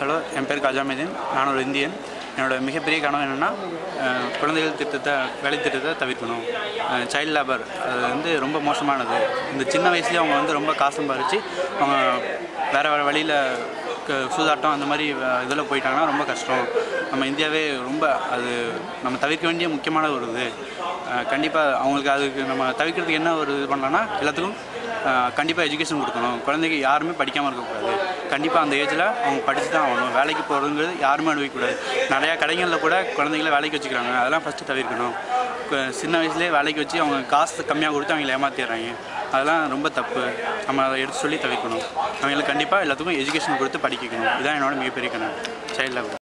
hello என் பேர் கஜாமதீன் நான் ஒரு இந்தியன் என்னோட மிகப்பெரிய கனவு என்னென்னா குழந்தைகள் திட்டத்தை வேலை திட்டத்தை தவிர்க்கணும் சைல்ட் லேபர் அது வந்து ரொம்ப மோசமானது இந்த சின்ன வயசுலேயே அவங்க வந்து ரொம்ப காசு சம்பாரித்து அவங்க வேறு வேறு வழியில் சூதாட்டம் அந்த மாதிரி இதில் போயிட்டாங்கன்னா ரொம்ப கஷ்டம் நம்ம இந்தியாவே ரொம்ப அது நம்ம தவிர்க்க வேண்டிய முக்கியமான ஒரு இது கண்டிப்பாக அவங்களுக்கு அதுக்கு நம்ம தவிர்க்கிறதுக்கு என்ன ஒரு இது பண்ணலாம்னா எல்லாத்துக்கும் கண்டிப்பாக எஜுகேஷன் கொடுக்கணும் குழந்தைங்க யாருமே படிக்காமல் இருக்கக்கூடாது கண்டிப்பாக அந்த ஏஜில் அவங்க படிச்சு தான் ஆகணும் வேலைக்கு போகிறதுங்கிறது யாருமே அனுபவிக்கக்கூடாது நிறையா கடைகளில் கூட குழந்தைங்கள வேலைக்கு வச்சுக்கிறாங்க அதெல்லாம் ஃபஸ்ட்டு தவிர்க்கணும் கு- சின்ன வயசுலேயே வேலைக்கு வச்சு அவங்க காசு கம்மியாக கொடுத்து அவங்கள ஏமாத்திடுறாங்க அதெல்லாம் ரொம்ப தப்பு நம்ம அதை எடுத்து சொல்லி தவிர்க்கணும் அவங்களுக்கு கண்டிப்பாக எல்லாத்துக்கும் எஜுகேஷன் கொடுத்து படிக்க வைக்கணும் இதுதான் என்னோட மிகப்பெரிய கனவு சைல்ட் லேபர்